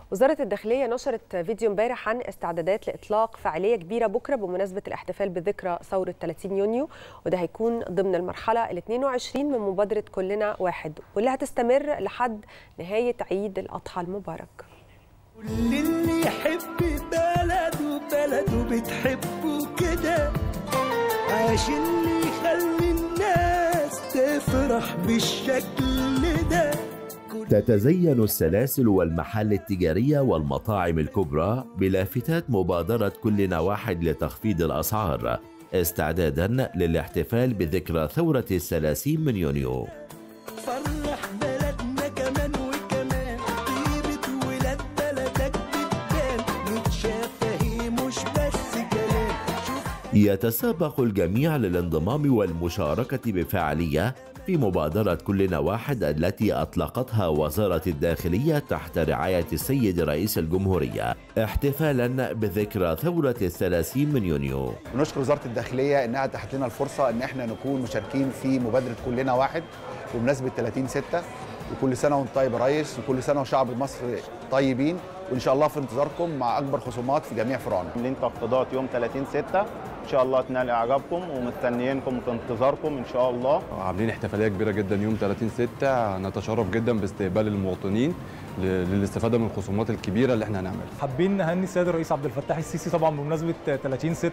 وزارة الداخلية نشرت فيديو امبارح عن استعدادات لإطلاق فعالية كبيرة بكرة بمناسبة الاحتفال بذكرى ثورة 30 يونيو وده هيكون ضمن المرحلة ال 22 من مبادرة كلنا واحد واللي هتستمر لحد نهاية عيد الأضحى المبارك كل اللي يحب بلده بلده بتحبه كده عاش اللي يخلي الناس تفرح بالشكل ده تتزين السلاسل والمحال التجارية والمطاعم الكبرى بلافتات مبادرة كلنا واحد لتخفيض الأسعار استعدادا للاحتفال بذكرى ثورة الثلاثين من يونيو فرح بلدنا كمان وكمان طيبة ولاد بلدك بتبان متشافة هي مش بس كلام شوف يتسابق الجميع للانضمام والمشاركة بفعالية في مبادرة كلنا واحد التي أطلقتها وزارة الداخلية تحت رعاية السيد رئيس الجمهورية احتفالا بذكرى ثورة الثلاثين من يونيو ونشكر وزاره الداخليه انها اتاحت لنا الفرصه ان احنا نكون مشاركين في مبادره كلنا واحد بمناسبه 30 6 وكل سنه وانت طيب يا ريس وكل سنه وشعب مصر طيبين وان شاء الله في انتظاركم مع اكبر خصومات في جميع فروعنا عاملين تخفيضات يوم 30 6 ان شاء الله تنال اعجابكم ومستنيينكم في انتظاركم ان شاء الله عاملين احتفاليه كبيره جدا يوم 30 6 نتشرف جدا باستقبال المواطنين ل- للاستفاده من الخصومات الكبيره اللي احنا هنعملها حابين نهني السيد الرئيس عبد الفتاح السيسي طبعا بمناسبه 30 6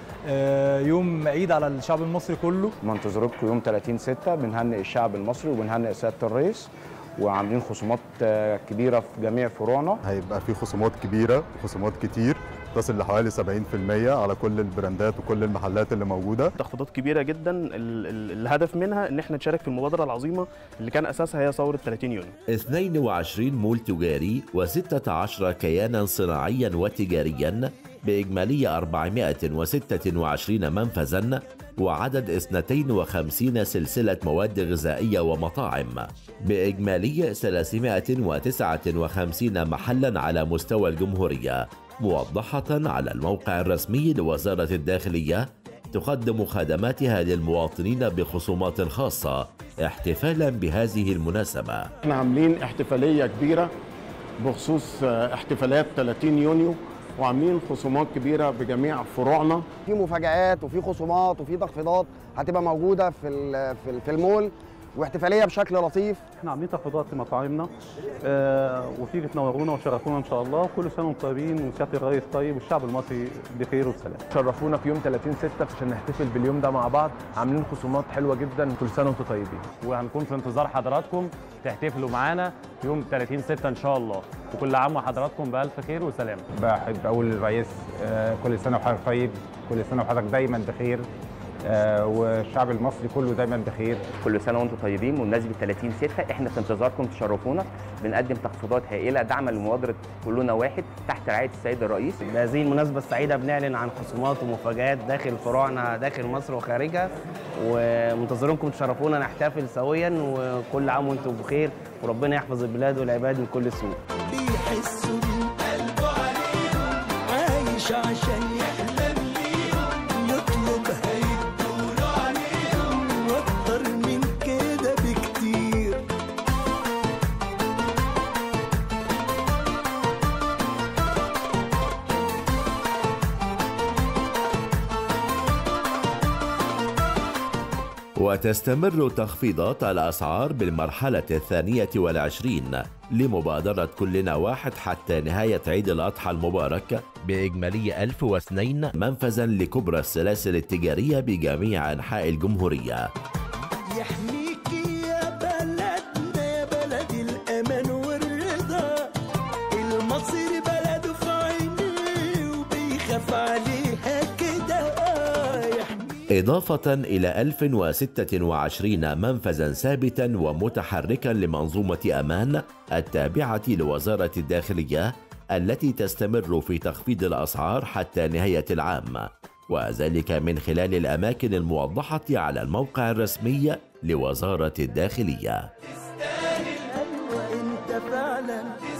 يوم عيد على الشعب المصري كله منتظركم يوم 30 6 بنهنئ الشعب المصري وبنهنئ سياده الرئيس وعاملين خصومات آه، كبيره في جميع فروعنا هيبقى في خصومات كبيره خصومات كتير تصل لحوالي 70% على كل البراندات وكل المحلات اللي موجوده تخفيضات كبيره جدا ال- ال- الهدف منها ان احنا نشارك في المبادره العظيمه اللي كان اساسها هي ثوره 30 يونيو 22 مول تجاري و16 كيانا صناعيا وتجاريا بإجمالي 426 منفذا وعدد 52 سلسلة مواد غذائية ومطاعم بإجمالي 359 محلا على مستوى الجمهورية موضحة على الموقع الرسمي لوزارة الداخلية تقدم خدماتها للمواطنين بخصومات خاصة احتفالا بهذه المناسبة احنا عاملين احتفاليه كبيره بخصوص آه، احتفالات 30 يونيو وعاملين خصومات كبيره بجميع فروعنا في مفاجآت وفي خصومات وفي تخفيضات هتبقى موجوده في ال- في ال- في المول واحتفاليه بشكل لطيف احنا عاملين تخفيضات لمطاعمنا آه وتيجي تنورونا وتشرفونا ان شاء الله كل سنه وانتم طيبين وسياده الرئيس طيب والشعب المصري بخير وبسلام شرفونا في يوم 30 6 عشان نحتفل باليوم ده مع بعض عاملين خصومات حلوه جدا كل سنه وانتم طيبين وهنكون في انتظار حضراتكم تحتفلوا معانا يوم 30 6 ان شاء الله وكل عام وحضراتكم بالف خير وسلام بحب اقول للرئيس آه، كل سنه وحضرتك طيب كل سنه وحضرتك دايما بخير آه، والشعب المصري كله دايما بخير كل سنه وانتم طيبين بمناسبه 30 6 احنا في انتظاركم تشرفونا بنقدم تخفيضات هائله دعما لمبادره كلنا واحد تحت رعايه السيد الرئيس بهذه المناسبة السعيدة بنعلن عن خصومات ومفاجآت داخل فروعنا داخل مصر وخارجها ومنتظرينكم تشرفونا نحتفل سويا وكل عام وانتم بخير وربنا يحفظ البلاد والعباد من كل سوء بيحسوا من قلبه عليهم عايش عشان يحلم ليهم يطلب هيدوله عليهم واكتر من كده بكتير وتستمر تخفيضات الأسعار بالمرحلة الثانية والعشرين لمبادرة كلنا واحد حتى نهاية عيد الأضحى المبارك بإجمالي 1002 منفذا لكبرى السلاسل التجارية بجميع أنحاء الجمهورية يحميك يا بلدنا يا بلد الأمان والرضا المصري بلده في عينيه وبيخاف عليها كده آه يحميك إضافة إلى 1026 منفذا ثابتا ومتحركا لمنظومة أمان التابعة لوزارة الداخلية التي تستمر في تخفيض الأسعار حتى نهاية العام وذلك من خلال الأماكن الموضحة على الموقع الرسمي لوزارة الداخلية أيوة أنت فعلا